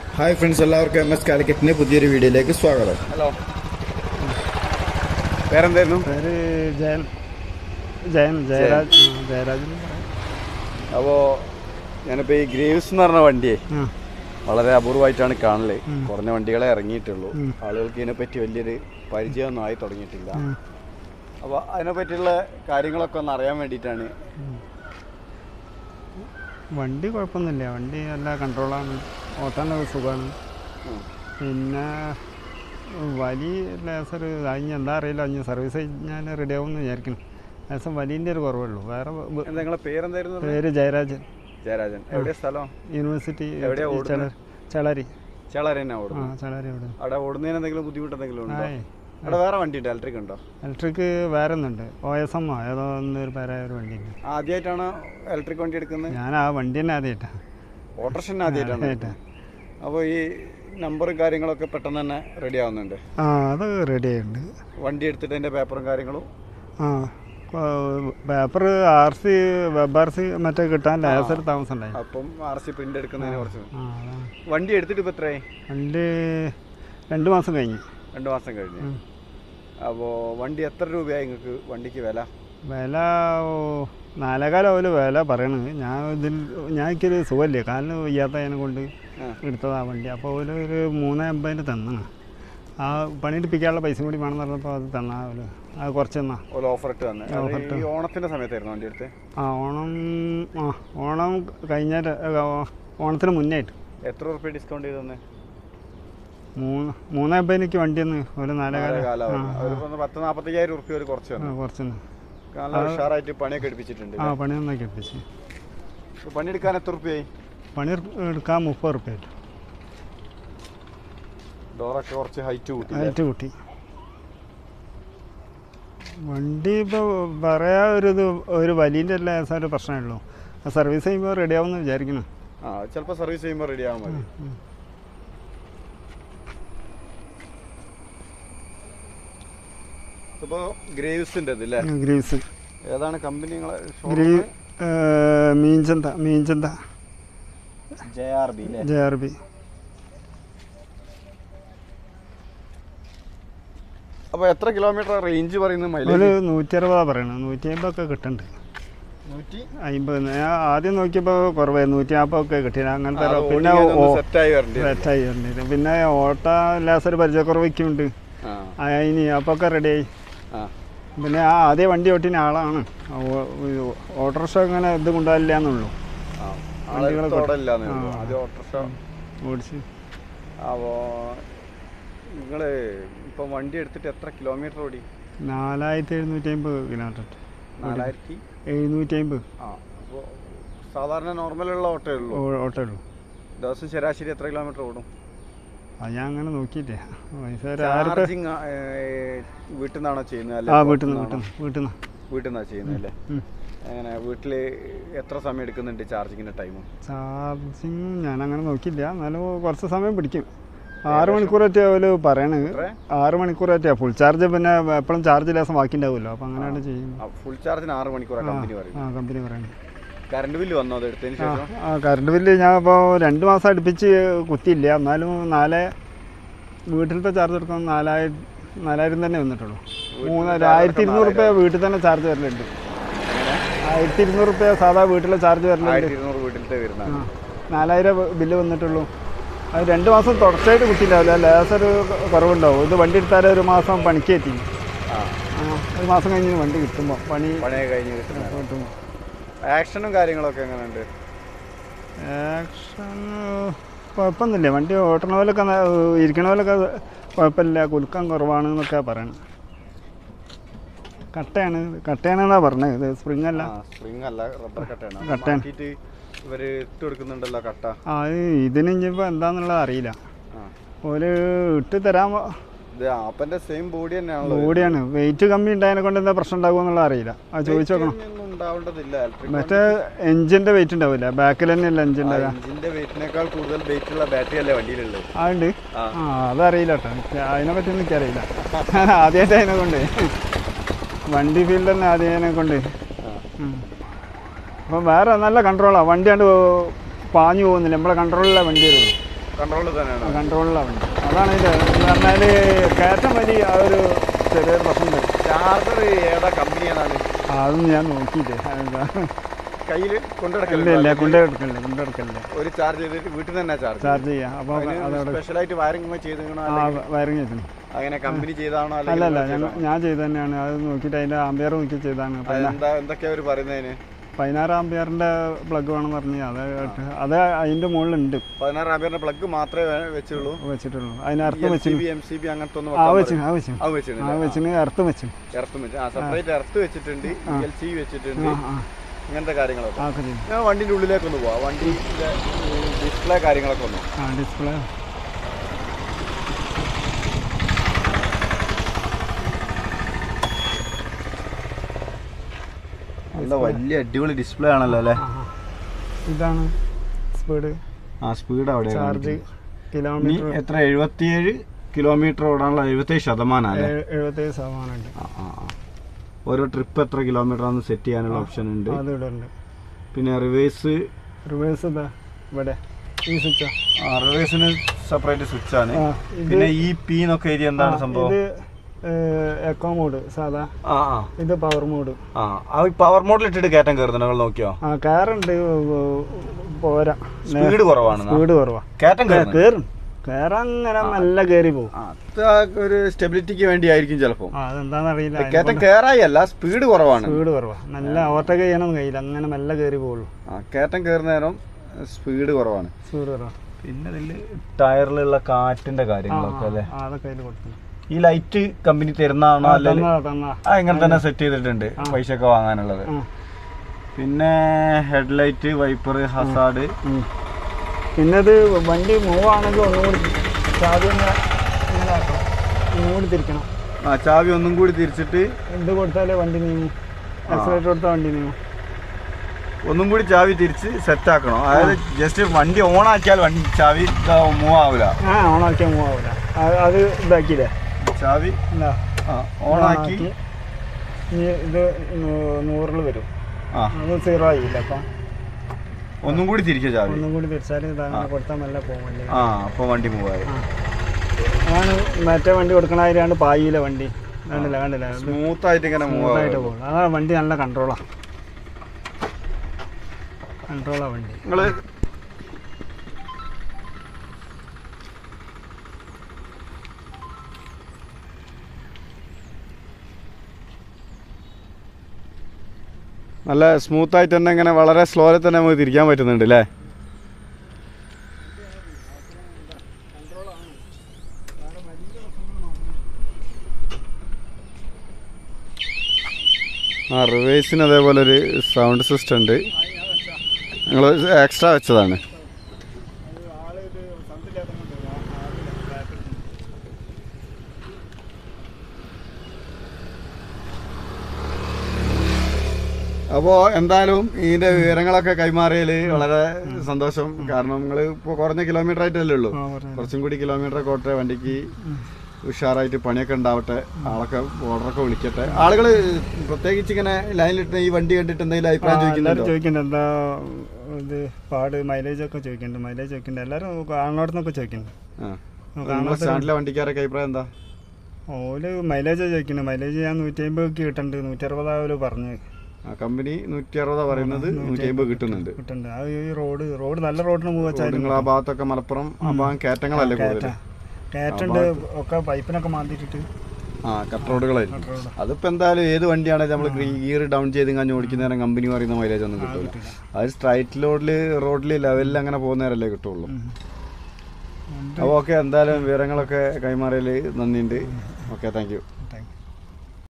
Hi friends എല്ലാവർക്കും M S കാലിക്കറ്റിന്റെ പുതിയൊരു വീഡിയോയിലേക്ക് സ്വാഗതം ഹലോ വേറെന്തായിരുന്നു പേര് ജയൻ ജയൻ ജയരാജ് ആ, ജയരാജ് എന്ന് പറയാം. അപ്പോൾ ഞാനിപ്പോൾ ഈ ഗ്രേവ്സ് എന്ന് പറഞ്ഞ വണ്ടിയെ ആ, വളരെ അപൂർവമായിട്ടാണ് കാണല് കുറഞ്ഞ വണ്ടികളെ ഇറങ്ങിയിട്ടുള്ളൂ ഉം. ആളുകൾക്ക് ഇതിനെപ്പറ്റി വലിയൊരു പരിചയമൊന്നും ആയി തുടങ്ങിയിട്ടില്ല ഉം. അപ്പോൾ അതിനെപ്പറ്റിയുള്ള കാര്യങ്ങളൊക്കെ ഒന്ന് അറിയാൻ വേണ്ടിയിട്ടാണ് വണ്ടി കുഴപ്പമൊന്നുമില്ല വണ്ടി നല്ല കൺട്രോളാണ് ഓട്ടാനൊക്കെ സുഖമാണ് ഉം. പിന്നെ വലിയ ലേസർ കഴിഞ്ഞ് എന്താ അറിയില്ല കഴിഞ്ഞ് സർവീസ് കഴിഞ്ഞാൽ റെഡി ആവുമെന്ന് വിചാരിക്കണം ലേസം വലിയൻ്റെ ഒരു കുറവുള്ളൂ വേറെ വ- വ- എന്താ നിങ്ങളെ പേരെന്തായിരുന്നു പറഞ്ഞത്? പേര് ജയരാജൻ ജയരാജൻ എവിടെയാ സ്ഥലം യൂണിവേഴ്സിറ്റി എവിടെയാ ഈ ഓടുന്നത്? ചെള- ചെളരി ചേളാരി തന്നെ ആ ഓടുന്നു ചെളരി അവിടെ അവിടെ ഓടുന്നതിന് എന്തെങ്കിലും ബുദ്ധിമുട്ട് എന്തെങ്കിലും ഉണ്ടോ ആയി അവിടെ വേറെ വണ്ടി ഉണ്ട് ഇലക്ട്രിക് ഉണ്ടോ ഇലക്ട്രിക് വേറെ ഒന്നുണ്ട് ഒ എസ് എം ഏതോ ഒന്നൊരു പേരായ ഒരു വണ്ടിയുണ്ട് ആദ്യമായിട്ടാണ് ഇലക്ട്രിക് വണ്ടി എടുക്കുന്നത് ഞാൻ ആ വണ്ടി തന്നെ ആദ്യമായിട്ടാണ് ഓട്ടോറിക്ഷ തന്നെ ആദ്യമായിട്ടാണ് ആദ്യമായിട്ടാ. അപ്പോൾ ഈ നമ്പറും കാര്യങ്ങളൊക്കെ പെട്ടെന്ന് തന്നെ റെഡി ആവുന്നുണ്ട് ആ അത് റെഡി ആയിട്ടുണ്ട് വണ്ടി എടുത്തിട്ട് അതിൻ്റെ പേപ്പറും കാര്യങ്ങളും ആ paper R C web R C മറ്റേ കിട്ടാൻ ലേസർ താമസം ഉണ്ടായി അപ്പം ആർ സി പ്രിൻ്റ് എടുക്കുന്നതിനെ കുറിച്ച് ആ അതാണ് വണ്ടി എടുത്തിട്ട് ഇപ്പോൾ എത്രയായി വണ്ടി രണ്ട് മാസം കഴിഞ്ഞ് രണ്ട് മാസം കഴിഞ്ഞ് ഉം. അപ്പോൾ വണ്ടി എത്ര രൂപയായി നിങ്ങൾക്ക് വണ്ടിക്ക് വില വില ഓ, നാലേകാലം പോലെ വില പറയണത് ഞാൻ ഇതിൽ ഞാൻ എനിക്കൊരു സുഖമില്ലേ കാലിന് വയ്യാത്തതിനെ കൊണ്ട് ആ. എടുത്തതാ വണ്ടി അപ്പോൾ ഒരു ഒരു മൂന്ന് അമ്പതിന് തന്നാണ് ആ പണിയെടുപ്പിക്കാനുള്ള പൈസ കൂടി വേണമെന്ന് പറഞ്ഞപ്പോൾ അത് തന്നാ ഒരു അത് കുറച്ച് തന്നാ ഒരു ഓഫർ ഇട്ട് തന്നെ offer ഇട്ട്. ഈ ഓണത്തിൻ്റെ സമയത്തായിരുന്നു വണ്ടി എടുത്ത് ആ ഓണം ആ ഓണം കഴിഞ്ഞ ര- ഓ- ഓണത്തിന് മുന്നേ ആയിട്ട് എത്ര റുപ്യ ഡിസ്കൗണ്ട് ചെയ്ത് തന്നെ മൂന്ന് മൂന്ന് അമ്പതിനൊക്കെ വണ്ടി ഒന്ന് ഒരു നാലേകാലം കാലം അവരിപ്പോൾ പത്ത് നാൽപ്പത്തയ്യായിരം റുപ്യ ഒരു കുറച്ച് ആ തന്നു കുറച്ചൊന്ന് നല്ല ഉഷാറായിട്ട് പണിയൊക്കെ എടുപ്പിച്ചിട്ടുണ്ട് ആ പണി നന്നാക്കി എത്തിച്ച് ഇപ്പൊ പണിയെടുക്കാൻ എത്ര റുപ്യയായി പണി എടു- എടുക്കാൻ മുപ്പത് റുപ്യ ആയിട്ട് ഡോറൊക്കെ കുറച്ച് ഹൈറ്റ് കൂട്ടി ഹൈറ്റ് കൂട്ടി വണ്ടി ഇപ്പോൾ പറയാ ഒരു ഇത് ഒരു വലിയൻ്റെ അല്ല ഒരു പ്രശ്നമേ ഉള്ളൂ സർവീസ് ചെയ്യുമ്പോൾ റെഡി ആവുമെന്ന് വിചാരിക്കണം ആ ചിലപ്പോൾ സർവീസ് ചെയ്യുമ്പോൾ റെഡി ആവാൻ മതി ഇപ്പോൾ ഗ്രേവ്സിൻ്റെ ഇതില്ലേ ഗ്രീവ്സ് ഏതാണ് കമ്പനി നിങ്ങളെ ഗ്രീവ് മീൻചന്ത മീൻചന്ത ജെ ആർ ബി അല്ലേ ജെ ആർ ബി അപ്പോൾ എത്ര കിലോമീറ്റർ റേഞ്ച് പറയുന്നത് ഒരു മൈലേജ് നൂറ്റി അറുപതാണ് പറയണത് നൂറ്റി അമ്പതൊക്കെ കിട്ടുന്നുണ്ട് നൂറ്റി അമ്പത് ഞാൻ ആദ്യം നോക്കിയപ്പോൾ കുറവായി നൂറ്റി നാൽപ്പതൊക്കെ കിട്ടിയില്ല അങ്ങനത്തെ ഒരു- പിന്നെ ഓ- സെറ്റായി വരേണ്ടി വരും. സെറ്റായി വരേണ്ടി പിന്നെ ഓട്ട ലേസർ പരിചയക്കുറവയ്ക്കുണ്ട് ആ അതിന് അപ്പൊക്കെ റെഡിയായി ആ പിന്നെ ആ ആദ്യ വണ്ടി ഓട്ടിന ആളാണ് ഓ- ഈ ഓട്ടോറിക്ഷ അങ്ങനെ ഇത് കൊണ്ടുപോകില്ല എന്നുള്ളൂ ആ വണ്ടികളൊക്കെ ആളെടുത്തോടല്ലാന്നേ ആ. ഉള്ളൂ ആദ്യം ഓട്ടോറിക്ഷ ഓടിച്ച് അപ്പോൾ നിങ്ങൾ ഇപ്പം വണ്ടി എടുത്തിട്ട് എത്ര കിലോമീറ്റർ ഓടി നാലായിരത്തി എഴുന്നൂറ്റി അമ്പത് കിലോമീറ്റർ നാലായിരത്തി എഴുന്നൂറ്റി അമ്പത് ആ അപ്പോൾ സാധാരണ നോർമലുള്ള ഓട്ടേ ഉള്ളൂ ഓട്ടോ ഉള്ളൂ ദിവസം ശരാശരി എത്ര കിലോമീറ്റർ ഓടും അത് ഞാൻ അങ്ങനെ നോക്കിയിട്ടേ പൈസ ഒരു ആയിരം റുപ്യ- ചാർജിങ് വീട്ടിൽ നിന്നാണോ ചെയ്യുന്നത് ആ അല്ലെ വീട്ടിൽ നിന്ന് വീട്ടിൽ നിന്ന് വീട്ടിൽ നിന്ന് വീട്ടിൽ നിന്നാണ് ചെയ്യുന്നത് അല്ലേ അങ്ങനെ വീട്ടിൽ എത്ര സമയം എടുക്കുന്നുണ്ട് ചാർജിങ്ങിൻ്റെ ടൈം ചാർജിങ് ഞാൻ അങ്ങനെ നോക്കിയില്ല എന്നാലും കുറച്ച് സമയം പിടിക്കും ആറ് മണിക്കൂറൊക്കെ അവര് പറയണത് എത്ര? ആറ് മണിക്കൂറൊക്കെ ഫുൾ ചാർജ് പിന്നെ എപ്പോഴും ചാർജ് ലേസം ബാക്കി ഉണ്ടാവുമല്ലോ അപ്പം അങ്ങനെയാണ് ചെയ്യും ഫുൾ ചാർജിന് ആറ് മണിക്കൂറാണ് കമ്പനി ആ പറയുന്നത് കമ്പനി പറയണത് കറണ്ട് ബില്ല് വന്നോ അത് എടുത്തതിന് ആ ശേഷം ആ കറണ്ട് ബില്ല് ഞാൻ ഇപ്പോൾ രണ്ട് മാസം അടുപ്പിച്ച് കുത്തിയില്ല എന്നാലും നാല് വീട്ടിലത്തെ ചാർജ് എടുക്കാൻ നാലായിരം നാലായിരം തന്നെ വന്നിട്ടുള്ളൂ മൂന്ന് ആയിരത്തി ഇരുന്നൂറ് റുപ്യ വീട്ടിൽ തന്നെ ചാർജ് വരലുണ്ട് ആയിരത്തി ഇരുന്നൂറ് റുപ്യ സാധാ വീട്ടിലെ ചാർജ് വരലുണ്ട് ആയിരത്തി ഇരുന്നൂറ് വീട്ടിലത്തെ വരുന്ന ആ നാലായിരം ബില്ല് വന്നിട്ടുള്ളൂ അത് രണ്ട് മാസം തുടർച്ചയായിട്ട് കുത്തിയിട്ടാവില്ല ലേസർ കുറവുണ്ടാവും ഇത് വണ്ടി എടുത്താൽ ഒരു മാസം പണിക്ക് എത്തി ആ ആ ഒരു മാസം കഴിഞ്ഞ് വണ്ടി കിട്ടുമ്പോൾ പണി പണിയൊക്കെ കഴിഞ്ഞ് കിട്ടുന്നത് കിട്ടുമ്പോൾ ആക്ഷനും കാര്യങ്ങളൊക്കെ എങ്ങനെയുണ്ട് ആക്ഷൻ കുഴപ്പമൊന്നുമില്ല വണ്ടി ഓട്ടണ പോലൊക്കെ ന- ഇരിക്കണ പോലൊക്കെ കുഴപ്പമില്ല കുലുക്കം കുറവാണ് എന്നൊക്കെ പറയണം കട്ടയാണ് കട്ടയാണെന്നാണ് പറഞ്ഞത് ഇത് സ്പ്രിങ് അല്ല ആ സ്പ്രിങ് അല്ല റബ്ബർ കട്ടയാണ് അത് കട്ടയാണ്. മാറ്റിയിട്ട് ഇവര് ഇട്ട് കൊടുക്കുന്നുണ്ടല്ലോ കട്ട ആ ഇത് ഇതിന് ഇനിയിപ്പോൾ എന്താണെന്നുള്ളത് അറിയില്ല ആ ഓല് ഇട്ട് തരാൻ ഇത് ആപ്പന്റെ സെയിം ബോഡി തന്നെയാണല്ലോ ബോഡിയാണ് വെയിറ്റ് കമ്മി ഉണ്ടായതിനെ കൊണ്ട് എന്താ പ്രശ്നം ഉണ്ടാകുമെന്നുള്ളത് അറിയില്ല അത് ചോദിച്ചു നോക്കണം ഒന്നും ഉണ്ടാവേണ്ടതില്ല ഇലക്ട്രിക് മറ്റേ എഞ്ചിൻ്റെ വെയിറ്റ് ഉണ്ടാവില്ല ബാക്കിൽ തന്നെയല്ല എഞ്ചിൻ ഉണ്ടാകുക എഞ്ചിന്റെ വെയിറ്റിനേക്കാൾ കൂടുതൽ വെയിറ്റ് ഉള്ള ബാറ്ററി അല്ലേ വണ്ടിയിലുള്ളത് ആ ഉണ്ട് ആ. ആ അതറിയില്ല കേട്ടോ എനിക്ക് അതിനെ പറ്റി ഒന്നും എനിക്കറിയില്ല ഞാൻ ആദ്യമായിട്ട് അതിനെ കൊണ്ട് വണ്ടി ഫീൽഡ് തന്നെ ആദ്യം കൊണ്ട് ആ. അപ്പം വേറെ നല്ല കൺട്രോളാണ് വണ്ടി കണ്ട് പാഞ്ഞു പോകുന്നില്ല നമ്മളെ കൺട്രോളിലെ വണ്ടി വരുള്ളൂ കൺട്രോളിൽ തന്നെയാണ് കൺട്രോളിലാണ് വണ്ടി അതാണ് ഇതിൻ്റെ എന്ന് പറഞ്ഞാൽ കയറ്റം വലി ആ ഒരു ചെറിയൊരു പ്രശ്നം വരും ചാർജർ ഏതാ കമ്പനി ഏതാണ് അതൊന്നും ഞാൻ നോക്കിയില്ലേ അതെന്താ കയ്യിൽ ഇല്ല കൊണ്ടുനടക്കില്ല ഇല്ല കൊണ്ടെടുക്കല്ലേ കൊണ്ടെടുക്കല്ലേ ഒരു ചാർജ് ചെയ്തിട്ട് വീട്ടിൽ തന്നെ ചാർജ് ചാർജ് ചെയ്യാം അപ്പോൾ അതവിടെ സ്പെഷ്യലായിട്ട് വയറിംഗ് ചെയ്തോ ആ വയറിങ് ചെയ്തു അങ്ങനെ കമ്പനി ചെയ്താണോ അല്ല അല്ലെങ്കിൽ അല്ല ഞങ്ങൾ ഞാൻ ചെയ്ത് തന്നെയാണ് അത് നോക്കിയിട്ട് അതിൻ്റെ ആംബിയർ നോക്കി ചെയ്താണ് എന്താ എന്തൊക്കെയാ അവർ പറയുന്നതിന് പതിനാറ് ആംബിയറിൻ്റെ പ്ലഗ് വേണം പറഞ്ഞ് അത് ഇട്ട് അത് അതിൻ്റെ മുകളിലുണ്ട് പതിനാറ് ആംബിയറിന്റെ പ്ലഗ് മാത്രമേ വേ- വെച്ചുള്ളൂ വെച്ചിട്ടുള്ളൂ അതിന് അർത്ഥം എൽ വെച്ച് C B M C B അങ്ങനത്തെ ഒന്നും ആ വെക്കാൻ വെച്ച് പാടില്ല. ആ വെച്ച് അത് വെച്ചിട്ടുണ്ട് ആ വെച്ചിന് അർത്ഥം വെച്ച് എർത്ത് വെച്ച് ആ സെപ്പറേറ്റ് എർത്ത് വെച്ചിട്ടുണ്ട് എൽ സി വെച്ചിട്ടുണ്ട് ആ ആ ഇങ്ങനത്തെ കാര്യങ്ങളൊക്കെ ആ ഒക്കെ ചെയ്തു ഞാൻ വണ്ടിന്റെ ഉള്ളിലേക്കൊന്ന് പോവാം വണ്ടിന്റെ ഡിസ്പ്ലേ കാര്യങ്ങളൊക്കെ ഒന്ന് ആ ഡിസ്പ്ലേ നല്ല വലിയ അടിപൊളി ഡിസ്പ്ലേ ആണല്ലോ അല്ലേ ഇതാണ് സ്പീഡ് ആ സ്പീഡ് അവിടെ ചാർജ് ഇനി കിലോമീറ്റർ എത്ര എഴുപത്തിയേഴ് കിലോമീറ്റർ ഓടാനുള്ള എഴുപത്തേഴ് ശതമാനം അല്ലേ എഴുപത്തേഴ് ശതമാനമുണ്ട് ആ, ആ, ആ. ഓരോ ട്രിപ്പ് എത്ര കിലോമീറ്റർ ആണെന്ന് സെറ്റ് ചെയ്യാനുള്ള ഓപ്ഷൻ ഉണ്ട് അത് ഇവിടെ ഉണ്ട് പിന്നെ റിവേഴ്സ് റിവേഴ്സ് ഇതാ ഇവിടെ ഈ സ്വിച്ചാ റിവേഴ്സിന് സെപ്പറേറ്റ് സ്വിച്ച് ആണ് ആ ഇത് പിന്നെ ഈ പി എന്നൊക്കെ എഴുതി എന്താണ് ആ, സംഭവം ഇത് എക്കോ മോഡ് സാധാ ആ ആ ഇത് പവർ മോഡ് ആ ആ പവർ മോഡിൽ ഇട്ടിട്ട് കയറ്റം കയറുന്നുണ്ട് നിങ്ങൾ നോക്കിയോ ആ കാറുണ്ട് പോരാ സ്പീഡ് കുറവാണ് സ്പീഡ് കുറവാ കയറ്റം കയറുന്നു കേറും കയറാൻ അങ്ങനെ നല്ല കയറി പോകും അത് ആ ഒരു സ്റ്റെബിലിറ്റിക്ക് വേണ്ടി ആയിരിക്കും ചിലപ്പോൾ ആ അതെന്താന്ന് അറിയില്ല കയറ്റം കയറായി അല്ല സ്പീഡ് കുറവാണ് സ്പീഡ് കുറവാ നല്ല ഓവർടേക്ക് ചെയ്യാനൊന്നും കഴിയില്ല അങ്ങനെ മെല്ലെ കയറി പോകുള്ളൂ ആ കയറ്റം കയറുന്ന നേരം സ്പീഡ് കുറവാണ് സ്പീഡ് കുറവാ പിന്നെ ഇതിൽ ടയറിലുള്ള കാറ്റിന്റെ കാര്യങ്ങളൊക്കെ അല്ലേ ആ അതൊക്കെ അതിൽ കൊടുത്തു ഈ ലൈറ്റ് കമ്പനി തരുന്നതാണോ അല്ലെങ്കിൽ തന്നാ തന്നാ ആ ഇങ്ങനെ തന്നെ സെറ്റ് ചെയ്തിട്ടുണ്ട് പൈസ ഒക്കെ വാങ്ങാനുള്ളത് ആ പിന്നെ ഹെഡ്ലൈറ്റ് വൈപ്പർ ഹസാഡ് ഉം. പിന്നെ ഇത് വണ്ടി മൂവ് ആണെങ്കിൽ ഒന്നും കൂടി ചാവി ഒന്ന് ഇങ്ങനെ ആക്കണം ഒന്നും കൂടി തിരിക്കണം ആ ചാവി ഒന്നും കൂടി തിരിച്ചിട്ട് എന്ത് കൊടുത്താലേ വണ്ടി നീങ്ങും ആക്സിലേറ്റർ കൊടുത്താൽ വണ്ടി നീങ്ങും ഒന്നും കൂടി ചാവി തിരിച്ച് സെറ്റ് ആക്കണം അതായത് ജസ്റ്റ് വണ്ടി ഓൺ ആക്കിയാൽ വണ്ടി ചാവി മൂവ് ആവില്ല ആ ഓണാക്കിയാൽ മൂവ് ആവില്ല അത് അത് ഇതാക്കിയില്ലേ ചാവി എന്താ ഓൺ ആക്കി ഇനി ഇത് നൂറിൽ വരും ആ അത് സീറോ ആയില്ല അപ്പം ഒന്നും കൂടി തിരിക്കുക ചാവി ഒന്നും കൂടി തിരിച്ചാൽ ഇതങ്ങനെ കൊടുത്താൽ മെല്ലെ പോകും വണ്ടി ആ അപ്പോൾ വണ്ടി മൂവ് ആയി ആ അതാണ് മറ്റേ വണ്ടി കൊടുക്കണ ആയിരാണ്ട് പായില്ല വണ്ടി കണ്ടില്ല കണ്ടില്ല ഇത് സ്മൂത്ത് ആയിട്ട് ഇങ്ങനെ മൂവ് സ്മൂത്തായിട്ട് ആവും പോകും അതാണ് വണ്ടി നല്ല കൺട്രോളാണ് കൺട്രോളാ വണ്ടി നിങ്ങള് നല്ല സ്മൂത്ത് ആയിട്ട് തന്നെ ഇങ്ങനെ വളരെ സ്ലോയിൽ തന്നെ നമുക്ക് തിരിക്കാൻ പറ്റുന്നുണ്ട് അല്ലേ ആ റിവേഴ്സിന് അതേപോലെ ഒരു സൗണ്ട് സിസ്റ്റം ഉണ്ട് ഞങ്ങൾ എക്സ്ട്രാ വെച്ചതാണ് അപ്പോൾ എന്തായാലും ഇതിന്റെ വിവരങ്ങളൊക്കെ കൈമാറിയതിൽ വളരെ സന്തോഷം കാരണം നിങ്ങൾ ഇപ്പോൾ കുറഞ്ഞ കിലോമീറ്റർ ആയിട്ടല്ലേ ഉള്ളൂ ആ, പറഞ്ഞോ. കുറച്ചും കൂടി കിലോമീറ്റർ കോട്ടെ വണ്ടിക്ക് ഉഷാറായിട്ട് പണിയൊക്കെ ഉണ്ടാവട്ടെ ആളൊക്കെ ഓർഡറൊക്കെ വിളിക്കട്ടെ ആളുകൾ പ്രത്യേകിച്ച് ഇങ്ങനെ ലൈനിലിട്ട് ഈ വണ്ടി കണ്ടിട്ട് എന്തെങ്കിലും അഭിപ്രായം എല്ലാവരും ചോദിക്കുന്നുണ്ടോ ചോദിക്കുന്നുണ്ട് എന്താ ഇത് പാട് മൈലേജ് ഒക്കെ ചോദിക്കുന്നുണ്ട് മൈലേജ് ചോദിക്കുന്നുണ്ട് എല്ലാവരും കാണുന്നിടത്തുനിന്നൊക്കെ ചോദിക്കുന്നുണ്ട് ആ നമുക്ക് നിങ്ങളുടെ സ്റ്റാൻഡിലെ വണ്ടിക്കാരൊക്കെ അഭിപ്രായം എന്താ ഓല് മൈലേജ് ചോദിക്കുന്നത് മൈലേജ് ഞാൻ നൂറ്റി അമ്പതൊക്കെ കിട്ടുന്നുണ്ട് നൂറ്റി അറുപതാവല് പറഞ്ഞ് ആ കമ്പനി നൂറ്റി അറുപതാ പറയുന്നത് നൂറ്റി അമ്പത് കിട്ടുന്നുണ്ട് കിട്ടുന്നുണ്ട് അത് ഈ റോഡ് റോഡ് നല്ല റോഡിന് മൂവ് വെച്ചാൽ നിങ്ങൾ ആ ഭാഗത്തൊക്കെ മലപ്പുറം ആ ഭാഗം കയറ്റങ്ങളല്ലേ കൂടുതൽ കയറ്റുണ്ട് ഒക്കെ പൈപ്പിനൊക്കെ മാന്തിയിട്ടിട്ട് ആ കട്ട് റോഡുകളായിരിക്കും റോഡ് അതിപ്പോ എന്തായാലും ഏത് വണ്ടിയാണെങ്കിലും നമ്മൾ ഗിയർ ഡൗൺ ചെയ്ത് കഴിഞ്ഞ് ഓടിക്കുന്ന നേരം കമ്പനി പറയുന്ന മൈലേജ് ഒന്നും കിട്ടില്ല അത് സ്ട്രൈറ്റ് റോഡിൽ റോഡിൽ ലെവലിൽ അങ്ങനെ പോകുന്ന നേരല്ലേ കിട്ടുള്ളൂ അപ്പോൾ ഓക്കെ എന്തായാലും വിവരങ്ങളൊക്കെ കൈമാറിയതിൽ നന്ദിയുണ്ട് okay thank you thank U